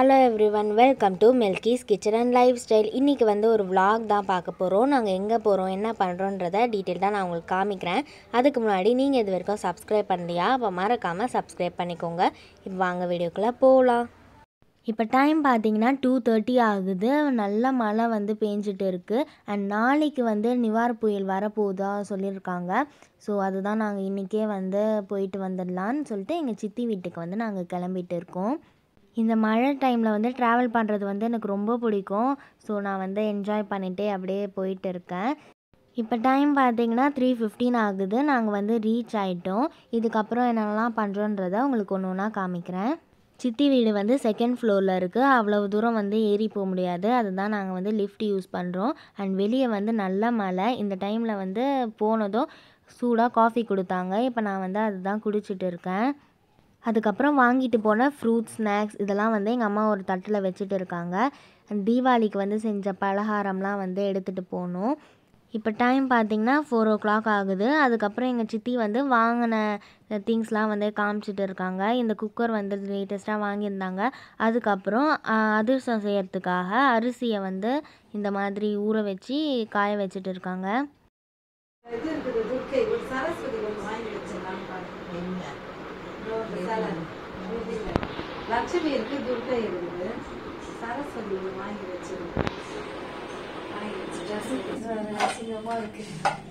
Hello everyone welcome to Milky's kitchen and lifestyle இன்றைக்கி வந்து ஒரு vlog தான் பார்க்க போகிறோம் நாங்கள் எங்கே போகிறோம் என்ன பண்ணுறோன்றத டீட்டெயில் தான் நான் உங்களுக்கு காமிக்கிறேன் அதுக்கு முன்னாடி நீங்கள் இது வரைக்கும் சப்ஸ்கிரைப் பண்ணலையா அப்போ மறக்காமல் சப்ஸ்கிரைப் பண்ணிக்கோங்க இப்போ வாங்க வீடியோக்குள்ளே போகலாம் இப்போ டைம் பார்த்தீங்கன்னா டூ தேர்ட்டி ஆகுது நல்ல மழை வந்து பேஞ்சிட்டு இருக்குது அண்ட் நாளைக்கு வந்து நிவார் புயல் வரப்போகுதா சொல்லியிருக்காங்க ஸோ அதுதான் நாங்கள் இன்றைக்கே வந்து போயிட்டு வந்துடலான்னு சொல்லிட்டு எங்கள் சித்தி வீட்டுக்கு வந்து நாங்கள் கிளம்பிட்டு இருக்கோம் இந்த மழை டைமில் வந்து ட்ராவல் பண்ணுறது வந்து எனக்கு ரொம்ப பிடிக்கும் ஸோ நான் வந்து என்ஜாய் பண்ணிகிட்டே அப்படியே போயிட்டு இருக்கேன் இப்போ டைம் பார்த்தீங்கன்னா த்ரீ ஃபிஃப்டீன் ஆகுது நாங்கள் வந்து ரீச் ஆகிட்டோம் இதுக்கப்புறம் என்னென்னலாம் பண்ணுறோன்றதை உங்களுக்கு ஒன்று ஒன்றா காமிக்கிறேன் சித்தி வீடு வந்து செகண்ட் ஃப்ளோரில் இருக்குது அவ்வளவு தூரம் வந்து ஏறி போக முடியாது அதுதான் நாங்கள் வந்து லிஃப்ட் யூஸ் பண்ணுறோம் அண்ட் வெளியே வந்து நல்ல மழை இந்த டைமில் வந்து போனதும் சூடாக காஃபி கொடுத்தாங்க இப்போ நான் வந்து அதுதான் குடிச்சிட்டு இருக்கேன் அதுக்கப்புறம் வாங்கிட்டு போன ஃப்ரூட்ஸ் ஸ்நாக்ஸ் இதெல்லாம் வந்து எங்கள் அம்மா ஒரு தட்டில் வச்சுட்டு இருக்காங்க And தீபாவளிக்கு வந்து செஞ்ச பலகாரம்லாம் வந்து எடுத்துகிட்டு போகணும் இப்போ டைம் பார்த்தீங்கன்னா ஃபோர் ஓ கிளாக் ஆகுது அதுக்கப்புறம் எங்கள் சித்தி வந்து வாங்கின திங்ஸ்லாம் வந்து காமிச்சிட்டு இருக்காங்க இந்த குக்கர் வந்து லேட்டஸ்ட்டாக வாங்கியிருந்தாங்க அதுக்கப்புறம் ஆ, அதிரசம் செய்யறதுக்காக அரிசியை வந்து இந்த மாதிரி ஊற வச்சு காய வச்சுட்டு இருக்காங்க இது இருக்குது துர்க்கை ஒரு சரஸ்வதி ஒன்று வாங்கி வச்சிடலாம் பாருங்க இதோ இந்த சிலை. ஊதியில. லட்சுமி இருக்கு துர்க்கை இருக்குது சரஸ்வதி ஒன்று வாங்கி வச்சிருக்கேன் வாங்கி வச்சுட்டேன் அசிங்கமா இருக்கு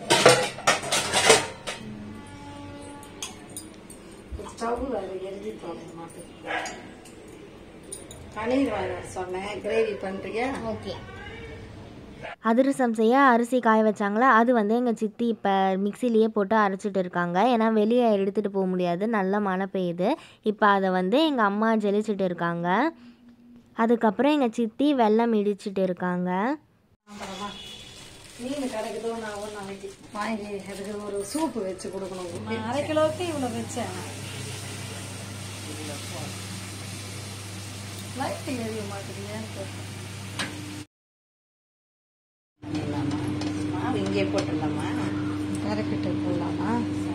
ஸ்டவ் வேறு எழுதி போட மாட்டேன் பன்னீர் வாங்க சொன்னேன் கிரேவி பண்ணுறியா ஓகே அதிரசம் செய்ய அரிசி காய வச்சாங்களா அது வந்து எங்கள் சித்தி இப்போ மிக்சிலேயே போட்டு அரைச்சிட்டு இருக்காங்க ஏன்னா வெளியே எடுத்துகிட்டு போக முடியாது நல்ல மழை பெய்யுது இப்போ அதை வந்து எங்கள் அம்மா ஜெலிச்சிட்டு இருக்காங்க அதுக்கப்புறம் எங்கள் சித்தி வெல்லம் இடிச்சிட்டு இருக்காங்க அப்புறமா மீன் கிடைக்குதோ நான் ஒரு நாளைக்கு வாங்கி அதுக்கு ஒரு சூப்பு வச்சு கொடுக்கணும் நான் அரை கிலோவுக்கு இவ்வளோ வச்சேன் லைட் எரிய மாட்டேங்குது மாவு இங்கே போட்டுடலாமா கரைக்கிட்டு போடலாமா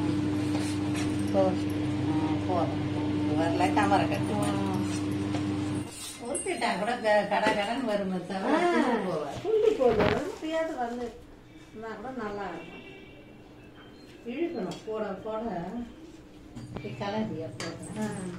போதும் வரல கமரை கட்டுவோம் உருப்பிட்டா கூட க- கட கடன் வருமே தவிர திரும்ப போவாது. புள்ளி போடுவோம் எப்பயாவது வந்து இருந்தா கூட நல்லா இருக்கும் இழுக்கணும் போட போட இப்படி கலரியா போடுறேன்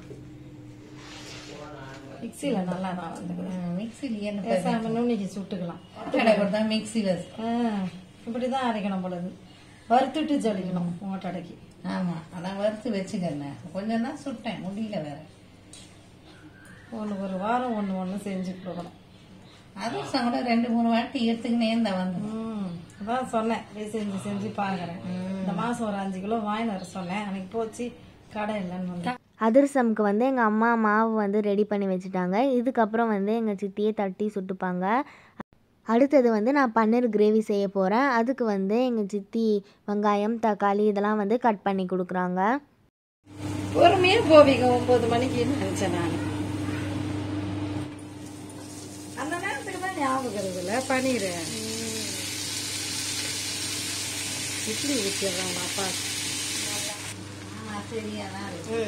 மிக்சியில் நல்லா தான் வந்து மிக்சியில் என்ன பேசாம நுண்ணிக்கு சுட்டுக்கலாம் கடை கொடுத்தா மிக்சியில் இப்படி தான் அரைக்கணும் பொழுது வறுத்துட்டு ஜலிக்கணும் ஓட்டடைக்கு ஆமா அதான் வறுத்து வச்சுக்கிறேன் கொஞ்சம் தான் சுட்டேன் முடியல வேற ஒன்று ஒரு வாரம் ஒன்று ஒன்று செஞ்சு கொடுக்கணும் அதுவும் கூட ரெண்டு மூணு வாட்டி எடுத்துக்கினே இருந்தா வந்து ம் அதான் சொன்னேன் போய் செஞ்சு செஞ்சு பார்க்குறேன் இந்த மாதம் ஒரு அஞ்சு கிலோ வாங்கிட்டு வர சொன்னேன் அன்னைக்கு போச்சு கடை இல்லைன்னு வந்து அதிரசம்க்கு வந்து எங்கள் அம்மா மாவு வந்து ரெடி பண்ணி வச்சுட்டாங்க இதுக்கப்புறம் வந்து எங்கள் சித்தியே தட்டி சுட்டுப்பாங்க அடுத்தது வந்து நான் பன்னீர் கிரேவி செய்ய போகிறேன் அதுக்கு வந்து எங்கள் சித்தி வெங்காயம் தக்காளி இதெல்லாம் வந்து கட் பண்ணி கொடுக்குறாங்க பொறுமையாக போவீங்க ஒம்பது மணிக்குன்னு நினச்சேன் நான் அந்த நேரத்துக்கு தான் ஞாபகம் இருக்குல்ல பன்னீர் இட்லி ஊற்றிடுறாங்க அப்பா ஆமா சரியா தான் இருக்கு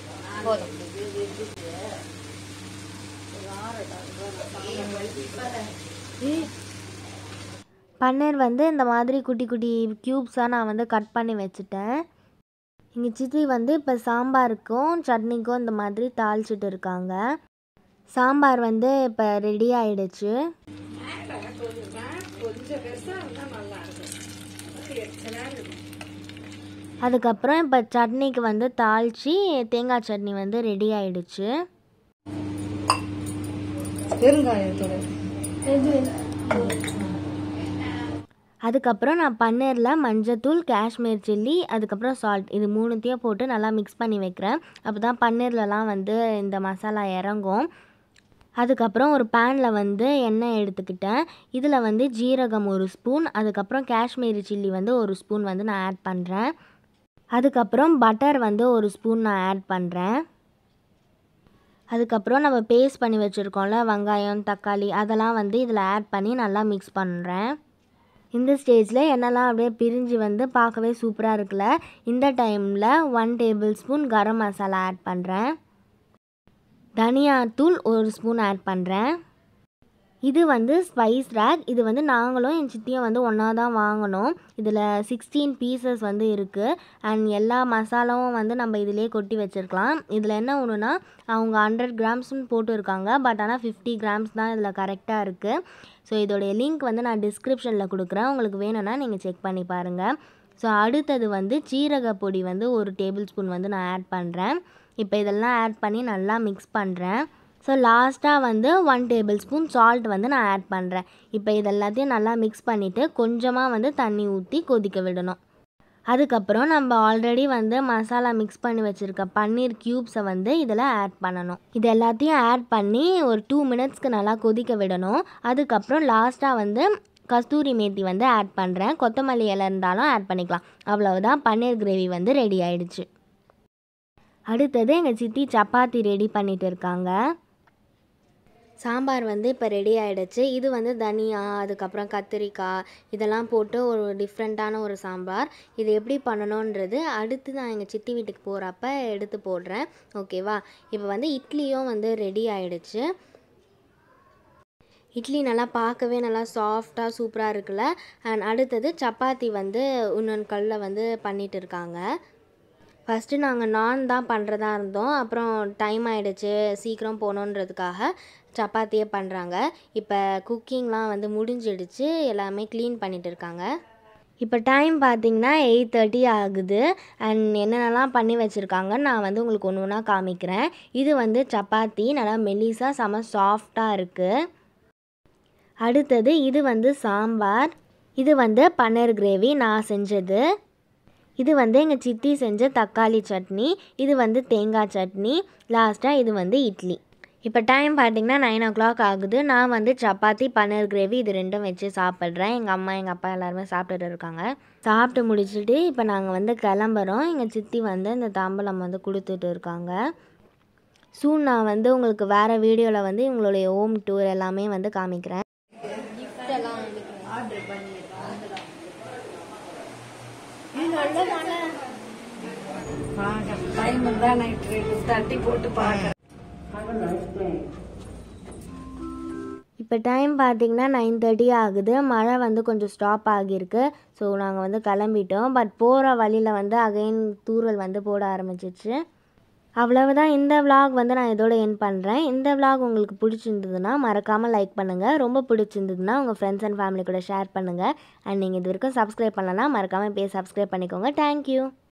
பன்னீர் வந்து இந்த மாதிரி குட்டி குட்டி க்யூப்ஸாக நான் வந்து கட் பண்ணி வச்சுட்டேன் எங்கள் சித்தி வந்து இப்போ சாம்பாருக்கும் சட்னிக்கும் இந்த மாதிரி தாளிச்சிட்டு இருக்காங்க சாம்பார் வந்து இப்போ ரெடி ஆயிடுச்சு அதுக்கப்புறம் இப்போ சட்னிக்கு வந்து தாளித்து தேங்காய் சட்னி வந்து ரெடி ஆயிடுச்சு பெருங்காயத்தோட அதுக்கப்புறம் நான் பன்னீரில் மஞ்சத்தூள் காஷ்மீர் சில்லி அதுக்கப்புறம் சால்ட் இது மூணுத்தையும் போட்டு நல்லா மிக்ஸ் பண்ணி வைக்கிறேன் அப்போ தான் பன்னீர்லலாம் வந்து இந்த மசாலா இறங்கும் அதுக்கப்புறம் ஒரு பேனில் வந்து எண்ணெய் எடுத்துக்கிட்டேன் இதில் வந்து ஜீரகம் ஒரு ஸ்பூன் அதுக்கப்புறம் காஷ்மீரி சில்லி வந்து ஒரு ஸ்பூன் வந்து நான் ஆட் பண்ணுறேன் அதுக்கப்புறம் பட்டர் வந்து ஒரு ஸ்பூன் நான் ஆட் பண்ணுறேன் அதுக்கப்புறம் நம்ம பேஸ்ட் பண்ணி வச்சுருக்கோம்ல வெங்காயம் தக்காளி அதெல்லாம் வந்து இதில் ஆட் பண்ணி நல்லா மிக்ஸ் பண்ணுறேன் இந்த ஸ்டேஜில் எண்ணெய்லாம் அப்படியே பிரிஞ்சு வந்து பார்க்கவே சூப்பராக இருக்குல்ல இந்த டைமில் one tablespoon garam masala add பண்ணுறேன் தனியாத்தூள் ஒரு ஸ்பூன் ஆட் பண்ணுறேன் இது வந்து ஸ்பைஸ் ரேக் இது வந்து நாங்களும் என் சித்தியும் வந்து ஒன்றா தான் வாங்கினோம் இதில் சிக்ஸ்டீன் பீசஸ் வந்து இருக்குது அண்ட் எல்லா மசாலாவும் வந்து நம்ம இதிலே கொட்டி வச்சுருக்கலாம் இதில் என்ன ஒன்றுனா அவங்க ஹண்ட்ரட் கிராம்ஸ்னு போட்டு இருக்காங்க பட் ஆனால் ஃபிஃப்டி கிராம்ஸ் தான் இதில் கரெக்டாக இருக்குது ஸோ இதோடைய லிங்க் வந்து நான் டிஸ்கிரிப்ஷனில் கொடுக்குறேன் உங்களுக்கு வேணும்னா நீங்கள் செக் பண்ணி பாருங்கள் ஸோ அடுத்தது வந்து சீரக பொடி வந்து ஒரு டேபிள் ஸ்பூன் வந்து நான் ஆட் பண்ணுறேன் இப்போ இதெல்லாம் ஆட் பண்ணி நல்லா மிக்ஸ் பண்ணுறேன் ஸோ லாஸ்ட்டாக வந்து ஒன் டேபிள் ஸ்பூன் சால்ட் வந்து நான் ஆட் பண்ணுறேன் இப்போ இதெல்லாத்தையும் நல்லா மிக்ஸ் பண்ணிவிட்டு கொஞ்சமாக வந்து தண்ணி ஊற்றி கொதிக்க விடணும் அதுக்கப்புறம் நம்ம ஆல்ரெடி வந்து மசாலா மிக்ஸ் பண்ணி வச்சுருக்க பன்னீர் க்யூப்ஸை வந்து இதில் ஆட் பண்ணணும் இது எல்லாத்தையும் ஆட் பண்ணி ஒரு டூ மினிட்ஸ்க்கு நல்லா கொதிக்க விடணும் அதுக்கப்புறம் லாஸ்ட்டாக வந்து கஸ்தூரி மேத்தி வந்து ஆட் பண்ணுறேன் கொத்தமல்லி இலை இருந்தாலும் ஆட் பண்ணிக்கலாம் அவ்வளவுதான் பன்னீர் கிரேவி வந்து ரெடி ஆயிடுச்சு அடுத்தது எங்கள் சித்தி சப்பாத்தி ரெடி பண்ணிட்டு இருக்காங்க சாம்பார் வந்து இப்போ ரெடி ஆகிடுச்சு இது வந்து தனியா அதுக்கப்புறம் கத்திரிக்காய் இதெல்லாம் போட்டு ஒரு டிஃப்ரெண்ட்டான ஒரு சாம்பார் இது எப்படி பண்ணணுன்றது அடுத்து நான் எங்கள் சித்தி வீட்டுக்கு போகிறப்ப எடுத்து போடுறேன் ஓகேவா இப்போ வந்து இட்லியும் வந்து ரெடி ஆகிடுச்சு இட்லி நல்லா பார்க்கவே நல்லா சாஃப்டாக சூப்பராக இருக்குல்ல அண்ட் அடுத்தது சப்பாத்தி வந்து இன்னொன்று கல்லில் வந்து பண்ணிட்டு இருக்காங்க ஃபஸ்ட்டு நாங்கள் நான் தான் பண்ணுறதா இருந்தோம் அப்புறம் டைம் ஆகிடுச்சு சீக்கிரம் போகணுன்றதுக்காக சப்பாத்தியே பண்ணுறாங்க இப்போ குக்கிங்லாம் வந்து முடிஞ்சிடுச்சு எல்லாமே க்ளீன் பண்ணிட்டு இருக்காங்க இப்போ டைம் பார்த்தீங்கன்னா எயிட் தேர்ட்டி ஆகுது அண்ட் என்னென்னலாம் பண்ணி வச்சுருக்காங்க நான் வந்து உங்களுக்கு ஒன்று ஒன்றா காமிக்கிறேன் இது வந்து சப்பாத்தி நல்லா மெலிசாக செம சாஃப்டாக இருக்குது அடுத்தது இது வந்து சாம்பார் இது வந்து பன்னீர் கிரேவி நான் செஞ்சது இது வந்து எங்கள் சித்தி செஞ்ச தக்காளி சட்னி இது வந்து தேங்காய் சட்னி லாஸ்ட்டாக இது வந்து இட்லி இப்போ டைம் பார்த்தீங்கன்னா நைன் ஓ கிளாக் ஆகுது நான் வந்து சப்பாத்தி பன்னீர் கிரேவி இது ரெண்டும் வச்சு சாப்பிட்றேன் எங்கள் அம்மா எங்கள் அப்பா எல்லாருமே சாப்பிட்டுட்டு இருக்காங்க சாப்பிட்டு முடிச்சுட்டு இப்போ நாங்கள் வந்து கிளம்புறோம் எங்கள் சித்தி வந்து இந்த தாம்பலம் வந்து கொடுத்துட்டு இருக்காங்க சூன் நான் வந்து உங்களுக்கு வேறு வீடியோவில் வந்து உங்களுடைய ஹோம் டூர் எல்லாமே வந்து காமிக்கிறேன் டைம் தான் நைட் ரேட்டு தட்டி போட்டு பார்க்குறேன் இப்போ டைம் பார்த்தீங்கன்னா நைன் தேர்ட்டி ஆகுது மழை வந்து கொஞ்சம் ஸ்டாப் ஆகியிருக்கு ஸோ நாங்கள் வந்து கிளம்பிட்டோம் பட் போகிற வழியில் வந்து அகைன் தூறல் வந்து போட ஆரம்பிச்சிச்சு அவ்வளவுதான் இந்த vlog வந்து நான் இதோட என் பண்ணுறேன் இந்த vlog உங்களுக்கு பிடிச்சிருந்ததுன்னா மறக்காமல் லைக் பண்ணுங்கள் ரொம்ப பிடிச்சிருந்ததுன்னா உங்கள் ஃப்ரெண்ட்ஸ் அண்ட் ஃபேமிலி கூட ஷேர் பண்ணுங்கள் அண்ட் நீங்கள் இது வரைக்கும் சப்ஸ்கிரைப் பண்ணலன்னா மறக்காமல் போய் சப்ஸ்கிரைப் பண்ணிக்கோங்க தேங்க்யூ